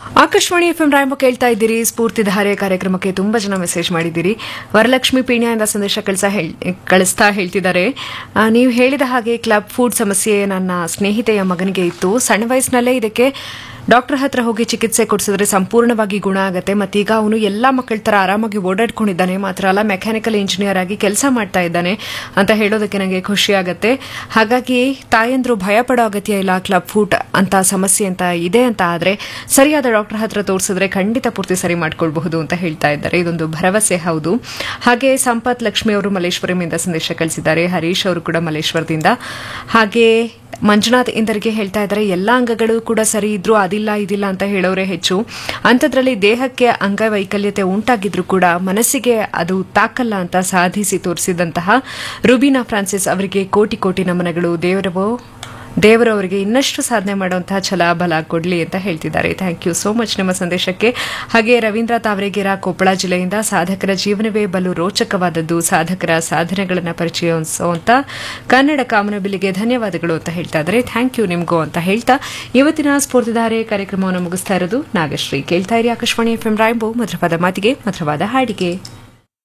Akashvani F M ರಾಯಂಬ ಕೇಳ್ತಾ ಇದ್ದೀರಿ ಸ್ಫೂರ್ತಿಧಾರೆ ಕಾರ್ಯಕ್ರಮಕ್ಕೆ ತುಂಬಾ ಜನ ಮೆಸೇಜ್ ಮಾಡಿದ್ದೀರಿ ವರಲಕ್ಷ್ಮಿ ಪೀಣ್ಯದಿಂದ ಸಂದೇಶ ಕಳಿಸ ಕಳಿಸ್ತಾ ಹೇಳ್ತಿದ್ದಾರೆ ಆ, ನೀವು ಹೇಳಿದ ಹಾಗೆ ಕ್ಲಬ್ ಫುಡ್ ಸಮಸ್ಯೆ ನನ್ನ ಸ್ನೇಹಿತೆಯ ಮಗನಿಗೆ ಇತ್ತು ಸಣ್ಣ ವಯಸ್ಸಿನಲ್ಲೇ ಇದಕ್ಕೆ ಡಾಕ್ಟರ್ ಹತ್ರ ಹೋಗಿ ಚಿಕಿತ್ಸೆ ಕೊಡಿಸಿದ್ರೆ ಸಂಪೂರ್ಣವಾಗಿ ಗುಣ ಆಗುತ್ತೆ ಮತ್ತೀಗ ಅವನು ಎಲ್ಲಾ ಮಕ್ಕಳ ತರ ಆರಾಮಾಗಿ ಓಡಾಡ್ಕೊಂಡಿದ್ದಾನೆ ಮಾತ್ರ ಅಲ್ಲ ಮೆಕ್ಯಾನಿಕಲ್ ಇಂಜಿನಿಯರ್ ಆಗಿ ಕೆಲಸ ಮಾಡ್ತಾ ಇದ್ದಾನೆ ಅಂತ ಹೇಳೋದಕ್ಕೆ ನನಗೆ ಖುಷಿ ಆಗುತ್ತೆ ಹಾಗಾಗಿ ತಾಯಂದ್ರು ಭಯ ಪಡೋ ಅಗತ್ಯ ಇಲ್ಲ ಕ್ಲಬ್ ಫುಡ್ ಅಂತ ಸಮಸ್ಯೆ ಅಂತ ಇದೆ ಅಂತ ಆದ್ರೆ ಸರಿಯಾದ ಡಾಕ್ಟರ್ ಹತ್ರ ತೋರಿಸಿದ್ರೆ ಖಂಡಿತ ಪೂರ್ತಿ ಸರಿ ಮಾಡ್ಕೊಳ್ಬಹುದು ಅಂತ ಹೇಳ್ತಾ ಇದ್ದಾರೆ ಇದೊಂದು ಭರವಸೆ ಹೌದು ಹಾಗೆ ಸಂಪತ್ ಲಕ್ಷ್ಮಿ ಅವರು ಮಲ್ಲೇಶ್ವರಮಿಂದ ಸಂದೇಶ ಕಳಿಸಿದ್ದಾರೆ ಹರೀಶ್ ಅವರು ಕೂಡ ಮಲ್ಲೇಶ್ವರದಿಂದ ಹಾಗೆ ಮಂಜುನಾಥ್ ಇಂದರಿಗೆ ಹೇಳ್ತಾ ಇದ್ದಾರೆ ಎಲ್ಲಾ ಅಂಗಗಳು ಕೂಡ ಸರಿ ಇದ್ರು ಅದಿಲ್ಲ ಇದಿಲ್ಲ ಅಂತ ಹೇಳೋರೆ ಹೆಚ್ಚು ಅಂಥದ್ರಲ್ಲಿ ದೇಹಕ್ಕೆ ಅಂಗವೈಕಲ್ಯತೆ ಉಂಟಾಗಿದ್ರು ಕೂಡ ಮನಸ್ಸಿಗೆ ಅದು ತಾಕಲ್ಲ ಅಂತ ಸಾಧಿಸಿ ತೋರಿಸಿದಂತಹ ರುಬೀನಾ ಫ್ರಾನ್ಸಿಸ್ ಅವರಿಗೆ ಕೋಟಿ ಕೋಟಿ ನಮನಗಳು ದೇವರವೋ ದೇವರು ಅವರಿಗೆ ಇನ್ನಷ್ಟು ಸಾಧನೆ ಮಾಡುವಂತಹ ಛಲ ಬಲ ಕೊಡ್ಲಿ ಅಂತ ಹೇಳ್ತಿದ್ದಾರೆ ಥ್ಯಾಂಕ್ ಯು ಸೋ ಮಚ್ ನಿಮ್ಮ ಸಂದೇಶಕ್ಕೆ ಹಾಗೆ ರವೀಂದ್ರ ತಾವರೆಗೆರ ಕೊಪ್ಪಳ ಜಿಲ್ಲೆಯಿಂದ ಸಾಧಕರ ಜೀವನವೇ ಬಲು ರೋಚಕವಾದದ್ದು ಸಾಧಕರ ಸಾಧನೆಗಳನ್ನು ಪರಿಚಯಿಸುವಂತ ಕನ್ನಡ ಕಾಮನಬಿಲ್ಲಿಗೆ ಧನ್ಯವಾದಗಳು ಅಂತ ಹೇಳ್ತಾ ಇದ್ದಾರೆ ಥ್ಯಾಂಕ್ ಯು ನಿಮಗೂ ಅಂತ ಹೇಳ್ತಾ ಇವತ್ತಿನ ಸ್ಫೂರ್ತಿಧಾರೆ ಕಾರ್ಯಕ್ರಮವನ್ನು ಮುಗಿಸ್ತಾ ಇರೋದು ನಾಗಶ್ರೀ ಕೇಳ್ತಾ ಇರಿ ಆಕಾಶವಾಣಿ ಎಫ್ ಎಂ ರಾಯಂಬು ಮಧುರವಾದ ಮಾತಿಗೆ ಮಧುರವಾದ ಹಾಡಿಗೆ